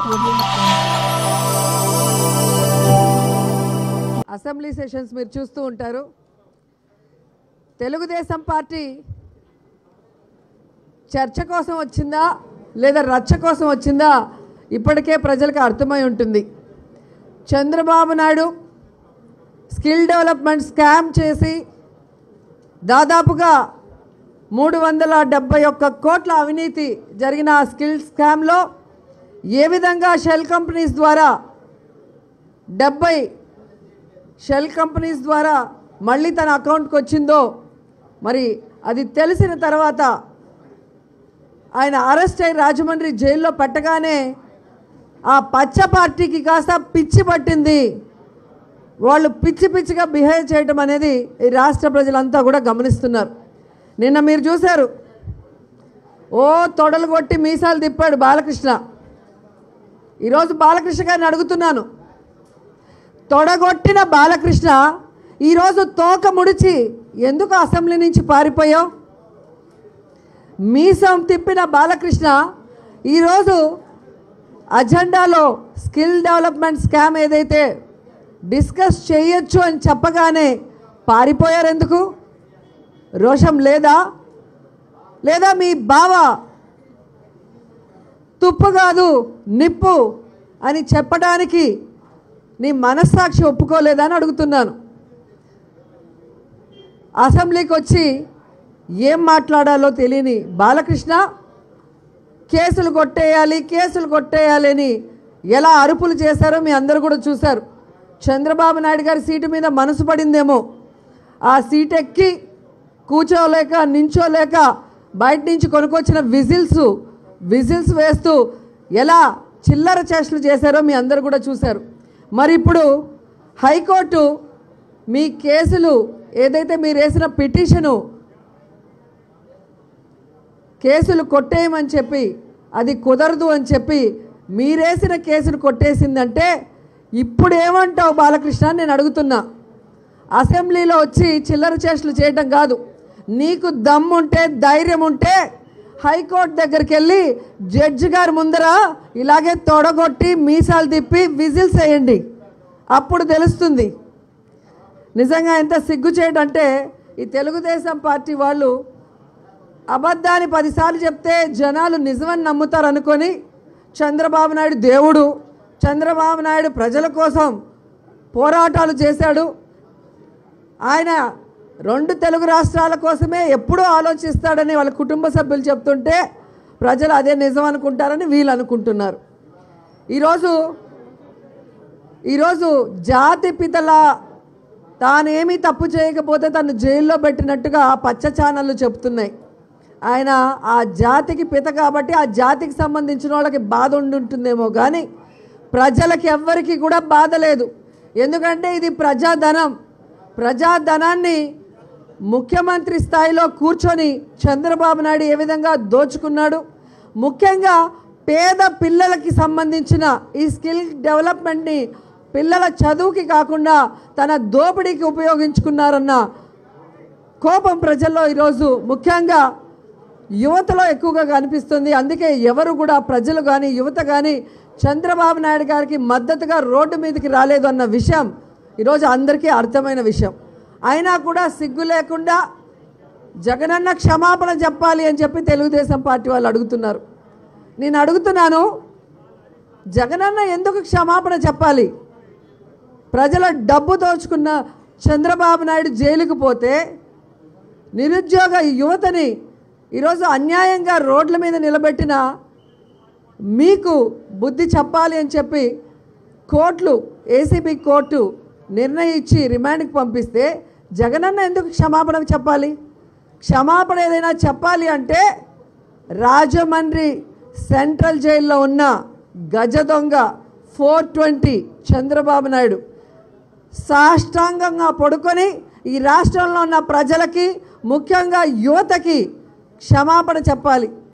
assembly sessions మీరు చూస్తూ ఉంటారు తెలుగుదేశం పార్టీ చర్చ కోసం వచ్చిందా లేదా రచ్చ కోసం వచ్చిందా ఇప్పటికే ప్రజలకు అర్థమై ఉంటుంది Chandrababu Naidu skill development scam చేసి దాదాపుగా మూడు వందల డెబ్బై ఒక్క కోట్ల అవినీతి జరిగిన ఆ స్కిల్ స్కామ్లో ఏ విధంగా షెల్ కంపెనీస్ ద్వారా డెబ్బై షెల్ కంపెనీస్ ద్వారా మళ్ళీ తన అకౌంట్కి వచ్చిందో మరి అది తెలిసిన తర్వాత ఆయన అరెస్ట్ అయి రాజమండ్రి జైల్లో పెట్టగానే ఆ పచ్చ పార్టీకి కాస్త పిచ్చి పట్టింది వాళ్ళు పిచ్చి పిచ్చిగా బిహేవ్ చేయటం అనేది ఈ రాష్ట్ర ప్రజలంతా కూడా గమనిస్తున్నారు నిన్న మీరు చూశారు ఓ తొడలు కొట్టి మీసాలు తిప్పాడు బాలకృష్ణ ఈరోజు బాలకృష్ణ గారిని అడుగుతున్నాను తొడగొట్టిన బాలకృష్ణ ఈరోజు తోక ముడిచి ఎందుకు అసెంబ్లీ నుంచి పారిపోయావు మీసం తిప్పిన బాలకృష్ణ ఈరోజు అజెండాలో స్కిల్ డెవలప్మెంట్ స్కామ్ ఏదైతే డిస్కస్ చేయొచ్చు అని చెప్పగానే పారిపోయారు ఎందుకు రోషం లేదా లేదా మీ బావ తుప్పు కాదు నిప్పు అని చెప్పడానికి నీ మనస్సాక్షి ఒప్పుకోలేదా అని అడుగుతున్నాను అసెంబ్లీకి వచ్చి ఏం మాట్లాడాలో తెలియని బాలకృష్ణ కేసులు కొట్టేయాలి కేసులు కొట్టేయాలి అని ఎలా అరుపులు చేశారో మీ అందరూ కూడా చూశారు చంద్రబాబు నాయుడు గారి సీటు మీద మనసు పడిందేమో ఆ సీట్ ఎక్కి కూర్చోలేక నించోలేక బయట నుంచి కొనుక్కొచ్చిన విజిల్స్ విజిల్స్ వేస్తూ ఎలా చిల్లర చేష్టలు చేశారో మీ అందరూ కూడా చూశారు మరి ఇప్పుడు హైకోర్టు మీ కేసులు ఏదైతే మీరు వేసిన పిటిషను కేసులు కొట్టేయమని చెప్పి అది కుదరదు అని చెప్పి మీరేసిన కేసులు కొట్టేసిందంటే ఇప్పుడు ఏమంటావు బాలకృష్ణ అని నేను అడుగుతున్నా అసెంబ్లీలో వచ్చి చిల్లర చేష్టలు చేయటం కాదు నీకు దమ్ముంటే ధైర్యం ఉంటే హైకోర్టు దగ్గరికి వెళ్ళి జడ్జి గారి ముందర ఇలాగే తొడగొట్టి మీసాలు తిప్పి విజిల్స్ వేయండి అప్పుడు తెలుస్తుంది నిజంగా ఎంత సిగ్గు చేయడం అంటే ఈ తెలుగుదేశం పార్టీ వాళ్ళు అబద్ధాన్ని పదిసార్లు చెప్తే జనాలు నిజమని నమ్ముతారు అనుకొని చంద్రబాబు నాయుడు దేవుడు చంద్రబాబు నాయుడు ప్రజల కోసం పోరాటాలు చేశాడు ఆయన రెండు తెలుగు రాష్ట్రాల కోసమే ఎప్పుడూ ఆలోచిస్తాడని వాళ్ళ కుటుంబ సభ్యులు చెప్తుంటే ప్రజలు అదే నిజం అనుకుంటారని వీళ్ళు అనుకుంటున్నారు ఈరోజు ఈరోజు జాతి పితల తానేమీ తప్పు చేయకపోతే తను జైల్లో పెట్టినట్టుగా పచ్చ ఛానళ్ళు చెప్తున్నాయి ఆయన ఆ జాతికి పిత కాబట్టి ఆ జాతికి సంబంధించిన వాళ్ళకి బాధ ఉండుంటుందేమో కానీ ప్రజలకి ఎవ్వరికి కూడా బాధ లేదు ఎందుకంటే ఇది ప్రజాధనం ప్రజాధనాన్ని ముఖ్యమంత్రి స్థాయిలో కూర్చొని చంద్రబాబు నాయుడు ఏ విధంగా దోచుకున్నాడు ముఖ్యంగా పేద పిల్లలకి సంబంధించిన ఈ స్కిల్ డెవలప్మెంట్ని పిల్లల చదువుకి కాకుండా తన దోపిడీకి ఉపయోగించుకున్నారన్న కోపం ప్రజల్లో ఈరోజు ముఖ్యంగా యువతలో ఎక్కువగా కనిపిస్తుంది అందుకే ఎవరు కూడా ప్రజలు కానీ యువత కానీ చంద్రబాబు నాయుడు గారికి మద్దతుగా రోడ్డు మీదకి రాలేదు అన్న విషయం ఈరోజు అందరికీ అర్థమైన విషయం అయినా కూడా సిగ్గు లేకుండా జగనన్న క్షమాపణ చెప్పాలి అని చెప్పి తెలుగుదేశం పార్టీ వాళ్ళు అడుగుతున్నారు నేను అడుగుతున్నాను జగనన్న ఎందుకు క్షమాపణ చెప్పాలి ప్రజల డబ్బు దోచుకున్న చంద్రబాబు నాయుడు జైలుకు పోతే నిరుద్యోగ యువతని ఈరోజు అన్యాయంగా రోడ్ల మీద నిలబెట్టిన మీకు బుద్ధి చెప్పాలి అని చెప్పి కోర్టులు ఏసీబీ కోర్టు నిర్ణయించి రిమాండ్కి పంపిస్తే జగనన్న ఎందుకు క్షమాపణ చెప్పాలి క్షమాపణ ఏదైనా చెప్పాలి అంటే రాజమండ్రి సెంట్రల్ జైల్లో ఉన్న గజ దొంగ ఫోర్ ట్వంటీ చంద్రబాబు నాయుడు సాష్టాంగంగా పడుకొని ఈ రాష్ట్రంలో ఉన్న ప్రజలకి ముఖ్యంగా యువతకి క్షమాపణ చెప్పాలి